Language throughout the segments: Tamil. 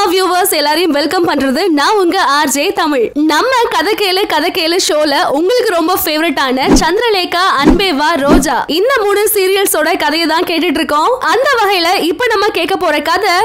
வியூவர்ஸ் எல்லாரையும் வெல்கம் பண்றது நான் உங்க ஆர்ஜே தமிழ் நம்ம கதை கேளு கதை கேளு ஷோல உங்களுக்கு ரொம்ப ஃபேவரட்டான சந்திரலேகா அன்பேவா ரோஜா இந்த மூணு சீரியல்ஸோட கதையை தான் கேட்டுட்டு இருக்கோம் அந்த வகையில இப்ப நம்ம கேட்க போற கதை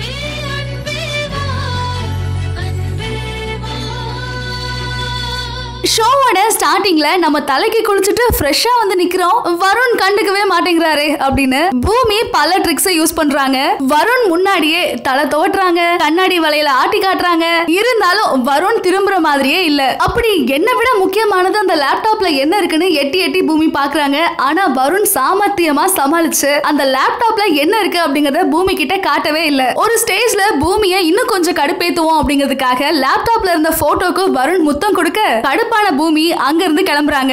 ஷோவோட ஸ்டார்டிங்ல நம்ம தலைக்கு குளிச்சுட்டு ஃப்ரெஷ்ஷா வந்து நிக்கிறோம் வருண் கண்டுக்கவே மாட்டேங்கிறாரு அப்படின்னு பூமி பல ட்ரிக்ஸை யூஸ் பண்றாங்க வருண் முன்னாடியே தலை துவட்டுறாங்க கண்ணாடி வலையில ஆட்டி காட்டுறாங்க இருந்தாலும் வருண் திரும்புற மாதிரியே இல்ல அப்படி என்ன விட முக்கியமானது அந்த லேப்டாப்ல என்ன இருக்குன்னு எட்டி எட்டி பூமி பாக்குறாங்க ஆனா வருண் சாமர்த்தியமா சமாளிச்சு அந்த லேப்டாப்ல என்ன இருக்கு அப்படிங்கறத பூமி கிட்ட காட்டவே இல்ல ஒரு ஸ்டேஜ்ல பூமியை இன்னும் கொஞ்சம் கடுப்பேத்துவோம் அப்படிங்கிறதுக்காக லேப்டாப்ல இருந்த போட்டோக்கு வருண் முத்தம் கொடுக்க கடுப்பான பூமி அங்க இருந்து கிளம்புறாங்க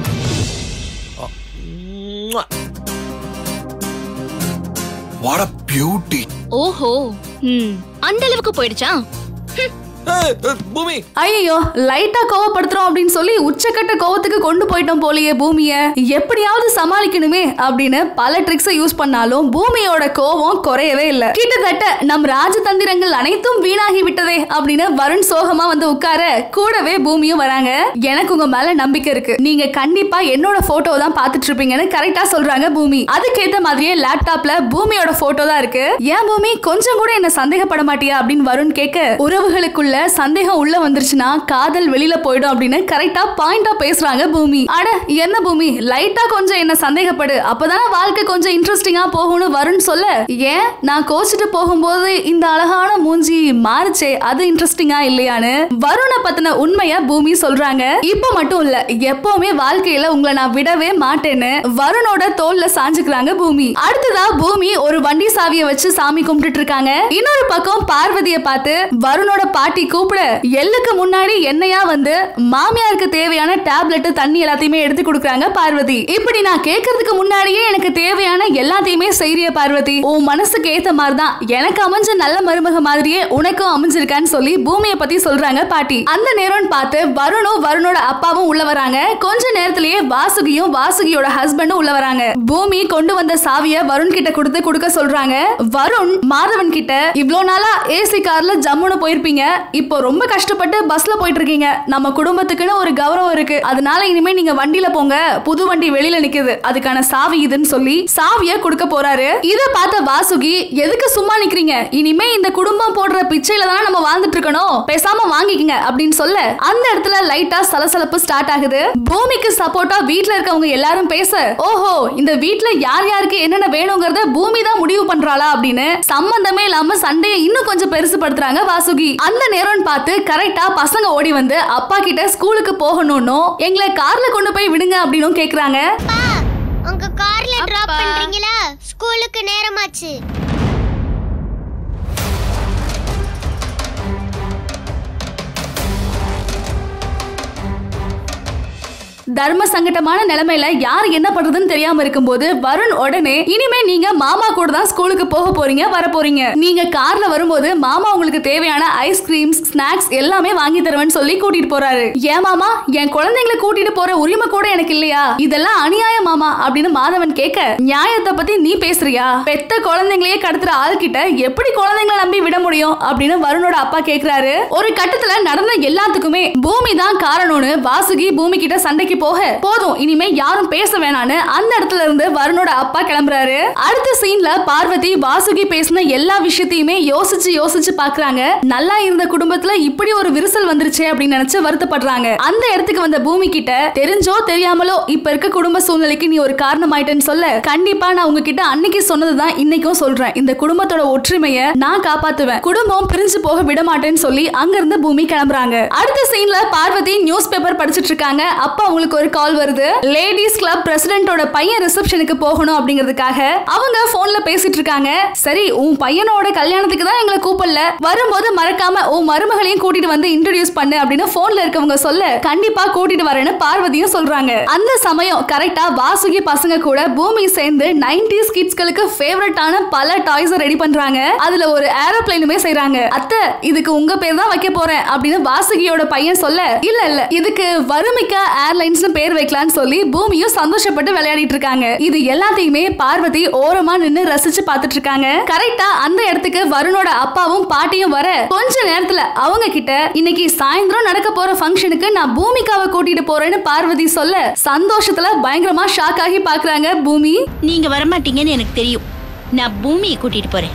வாட் அ பியூட்டி ஓஹோ ம் அந்த அளவுக்கு போயிடுச்சா ஹம், பூமி ஐயோ லைட்டா கோவப்படுத்துறோம் அப்படின்னு சொல்லி உச்சக்கட்ட கோவத்துக்கு கொண்டு போயிட்டோம் போலயே பூமிய எப்படியாவது சமாளிக்கணுமே அப்படின்னு பல ட்ரிக்ஸை யூஸ் பண்ணாலும் பூமியோட கோவம் குறையவே இல்ல கிட்டத்தட்ட நம் ராஜதந்திரங்கள் அனைத்தும் வீணாகி விட்டதே அப்படின்னு வருண் சோகமா வந்து உட்கார கூடவே பூமியும் வராங்க எனக்கு உங்க மேல நம்பிக்கை இருக்கு நீங்க கண்டிப்பா என்னோட போட்டோ தான் பாத்துட்டு இருப்பீங்கன்னு கரெக்டா சொல்றாங்க பூமி அதுக்கேத்த மாதிரியே லேப்டாப்ல பூமியோட போட்டோ தான் இருக்கு ஏன் பூமி கொஞ்சம் கூட என்ன சந்தேகப்பட மாட்டியா அப்படின்னு வருண் கேட்க உறவுகளுக்குள்ள சந்தேகம் உள்ள வந்துருச்சுன்னா காதல் வெளியில போயிடும் அப்படின்னு கரெக்டா பாயிண்டா பேசுறாங்க பூமி அட என்ன பூமி லைட்டா கொஞ்சம் என்ன சந்தேகப்படு அப்பதானே வாழ்க்கை கொஞ்சம் இன்ட்ரெஸ்டிங்கா போகும்னு வருண் சொல்ல ஏன் நான் கோச்சிட்டு போகும்போது இந்த அழகான மூஞ்சி மாறுச்சே அது இன்ட்ரெஸ்டிங்கா இல்லையான்னு வருணை பத்தின உண்மைய பூமி சொல்றாங்க இப்ப மட்டும் இல்ல எப்பவுமே வாழ்க்கையில உங்களை நான் விடவே மாட்டேன்னு வருணோட தோல்ல சாஞ்சுக்கிறாங்க பூமி அடுத்ததா பூமி ஒரு வண்டி சாவியை வச்சு சாமி கும்பிட்டுட்டு இருக்காங்க இன்னொரு பக்கம் பார்வதிய பார்த்து வருணோட பாட்டி கூப்பிட எல்லுக்கு முன்னாடி என்னையா வந்து மாமியாருக்கு தேவையான டேப்லெட் தண்ணி எல்லாத்தையுமே எடுத்து கொடுக்குறாங்க பார்வதி இப்படி நான் கேட்கறதுக்கு முன்னாடியே எனக்கு தேவையான எல்லாத்தையுமே செய்றிய பார்வதி உன் மனசுக்கு ஏத்த மாதிரி தான் எனக்கு அமைஞ்ச நல்ல மருமக மாதிரியே உனக்கும் அமைஞ்சிருக்கான்னு சொல்லி பூமியை பத்தி சொல்றாங்க பாட்டி அந்த நேரம்னு பார்த்து வருணும் வருணோட அப்பாவும் உள்ள வராங்க கொஞ்ச நேரத்திலேயே வாசுகியும் வாசுகியோட ஹஸ்பண்டும் உள்ள வராங்க பூமி கொண்டு வந்த சாவிய வருண் கிட்ட கொடுத்து கொடுக்க சொல்றாங்க வருண் மாதவன் கிட்ட இவ்ளோ நாளா ஏசி கார்ல ஜம்முன்னு போயிருப்பீங்க இப்போ ரொம்ப கஷ்டப்பட்டு பஸ்ல போயிட்டு இருக்கீங்க நம்ம குடும்பத்துக்குன்னு ஒரு கௌரவம் இருக்கு அதனால இனிமே நீங்க வண்டியில போங்க புது வண்டி வெளியில நிக்குது அதுக்கான சாவி இதுன்னு சொல்லி சாவிய கொடுக்க போறாரு இத பார்த்த வாசுகி எதுக்கு சும்மா நிக்கிறீங்க இனிமே இந்த குடும்பம் போடுற பிச்சையில தான் நம்ம வாழ்ந்துட்டு இருக்கணும் பேசாம வாங்கிக்கங்க அப்படின்னு சொல்ல அந்த இடத்துல லைட்டா சலசலப்பு ஸ்டார்ட் ஆகுது பூமிக்கு சப்போர்ட்டா வீட்ல இருக்கவங்க எல்லாரும் பேச ஓஹோ இந்த வீட்ல யார் யாருக்கு என்னென்ன வேணுங்கிறத பூமி தான் முடிவு பண்றாளா அப்படின்னு சம்பந்தமே இல்லாம சண்டையை இன்னும் கொஞ்சம் பெருசுபடுத்துறாங்க வாசுகி அந்த நேரம்னு பார்த்து கரெக்டா பசங்க ஓடி வந்து அப்பா கிட்ட ஸ்கூலுக்கு போகணும்னு எங்களை கார்ல கொண்டு போய் விடுங்க அப்படின்னு கேக்குறாங்க அப்பா உங்க கார்ல டிராப் பண்றீங்களா ஸ்கூலுக்கு நேரமாச்சு தர்ம சங்கடமான நிலைமையில யார் என்ன பண்றதுன்னு தெரியாம இருக்கும்போது வருண் உடனே இனிமே நீங்க மாமா கூட தான் ஸ்கூலுக்கு போக போறீங்க வர போறீங்க நீங்க கார்ல வரும்போது மாமா உங்களுக்கு தேவையான ஐஸ்கிரீம்ஸ் ஸ்நாக்ஸ் எல்லாமே வாங்கி தருவேன்னு சொல்லி கூட்டிட்டு போறாரு ஏன் மாமா என் குழந்தைங்களை கூட்டிட்டு போற உரிமை கூட எனக்கு இல்லையா இதெல்லாம் அநியாயம் மாமா அப்படின்னு மாதவன் கேட்க நியாயத்தை பத்தி நீ பேசுறியா பெத்த குழந்தைங்களையே கடத்துற ஆள் கிட்ட எப்படி குழந்தைங்களை நம்பி விட முடியும் அப்படின்னு வருணோட அப்பா கேக்குறாரு ஒரு கட்டத்துல நடந்த எல்லாத்துக்குமே பூமி தான் காரணம்னு வாசுகி பூமி கிட்ட சண்டைக்கு போக போதும் இனிமே யாரும் பேச வேணான்னு அந்த இடத்துல இருந்து வருணோட அப்பா கிளம்புறாரு அடுத்த சீன்ல பார்வதி வாசுகி பேசின எல்லா விஷயத்தையுமே யோசிச்சு யோசிச்சு பாக்குறாங்க நல்லா இருந்த குடும்பத்துல இப்படி ஒரு விரிசல் வந்துருச்சே அப்படின்னு நினைச்சு வருத்தப்படுறாங்க அந்த இடத்துக்கு வந்த பூமி கிட்ட தெரிஞ்சோ தெரியாமலோ இப்ப இருக்க குடும்ப சூழ்நிலைக்கு நீ ஒரு காரணம் ஆயிட்டேன்னு சொல்ல கண்டிப்பா நான் உங்ககிட்ட அன்னைக்கு சொன்னதுதான் இன்னைக்கும் சொல்றேன் இந்த குடும்பத்தோட ஒற்றுமைய நான் காப்பாத்துவேன் குடும்பம் பிரிஞ்சு போக விட மாட்டேன்னு சொல்லி அங்க இருந்து பூமி கிளம்புறாங்க அடுத்த சீன்ல பார்வதி நியூஸ் பேப்பர் படிச்சிட்டு இருக்காங்க அப்ப அவங்களுக்கு ஒரு கால் வருது லேடிஸ் கிளப் பிரசிடென்ட்டோட பையன் ரிசப்ஷனுக்கு போகணும் அப்படிங்கிறதுக்காக அவங்க போன்ல பேசிட்டு இருக்காங்க சரி உன் பையனோட கல்யாணத்துக்கு தான் எங்களை கூப்பிடல வரும்போது மறக்காம உன் மருமகளையும் கூட்டிட்டு வந்து இன்ட்ரடியூஸ் பண்ணு அப்படின்னு போன்ல இருக்கவங்க சொல்ல கண்டிப்பா கூட்டிட்டு வரேன்னு பார்வதியும் சொல்றாங்க அந்த சமயம் கரெக்டா வாசுகி பசங்க கூட பூமி சேர்ந்து நைன்டிஸ் கிட்ஸ்களுக்கு ஃபேவரட்டான பல டாய்ஸ் ரெடி பண்றாங்க அதுல ஒரு ஏரோப்ளைனுமே செய்றாங்க அத்தை இதுக்கு உங்க பேர் தான் வைக்க போறேன் அப்படின்னு வாசுகியோட பையன் சொல்ல இல்ல இல்ல இதுக்கு வறுமிக்கா ஏர்லைன்ஸ் டாய்ஸ்னு பேர் வைக்கலாம்னு சொல்லி பூமியும் சந்தோஷப்பட்டு விளையாடிட்டு இருக்காங்க இது எல்லாத்தையுமே பார்வதி ஓரமா நின்னு ரசிச்சு பார்த்துட்டு இருக்காங்க கரெக்டா அந்த இடத்துக்கு வருணோட அப்பாவும் பாட்டியும் வர கொஞ்ச நேரத்துல அவங்க கிட்ட இன்னைக்கு சாயந்தரம் நடக்க போற ஃபங்க்ஷனுக்கு நான் பூமிகாவை கூட்டிட்டு போறேன்னு பார்வதி சொல்ல சந்தோஷத்துல பயங்கரமா ஷாக் ஆகி பாக்குறாங்க பூமி நீங்க வரமாட்டீங்கன்னு எனக்கு தெரியும் நான் பூமியை கூட்டிட்டு போறேன்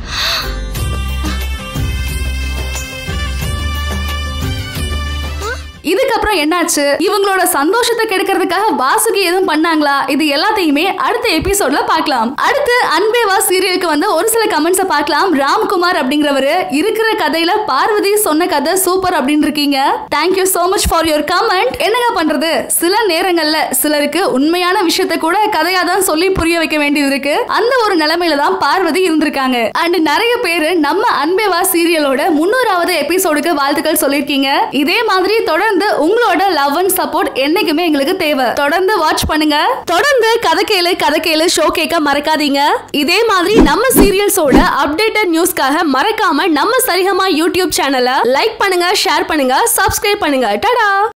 இதுக்கப்புறம் என்னாச்சு இவங்களோட சந்தோஷத்தை கெடுக்கிறதுக்காக வாசுகி எதுவும் பண்ணாங்களா இது எல்லாத்தையுமே அடுத்த எபிசோட்ல பார்க்கலாம் அடுத்து அன்பேவா சீரியலுக்கு வந்து ஒரு சில கமெண்ட்ஸை பார்க்கலாம் ராம்குமார் அப்படிங்கிறவரு இருக்கிற கதையில பார்வதி சொன்ன கதை சூப்பர் அப்படின்னு இருக்கீங்க thank you so much for your comment என்னங்க பண்றது சில நேரங்கள்ல சிலருக்கு உண்மையான விஷயத்தை கூட கதையா தான் சொல்லி புரிய வைக்க வேண்டியது இருக்கு அந்த ஒரு நிலைமையில தான் பார்வதி இருந்திருக்காங்க அண்ட் நிறைய பேரு நம்ம அன்பேவா சீரியலோட முன்னூறாவது எபிசோடுக்கு வாழ்த்துக்கள் சொல்லிருக்கீங்க இதே மாதிரி தொடர்ந்து உங்களோட லவ் அண்ட் சப்போர்ட் என்னைக்குமே எங்களுக்கு தேவை தொடர்ந்து வாட்ச் பண்ணுங்க தொடர்ந்து கதை கேளு கதை கேளு ஷோ கேட்க மறக்காதீங்க இதே மாதிரி நம்ம சீரியல்ஸோட அப்டேட்டட் நியூஸ்க்காக மறக்காம நம்ம சரிகமா யூடியூப் சேனலை லைக் பண்ணுங்க ஷேர் பண்ணுங்க சப்ஸ்கிரைப் பண்ணுங்க டடா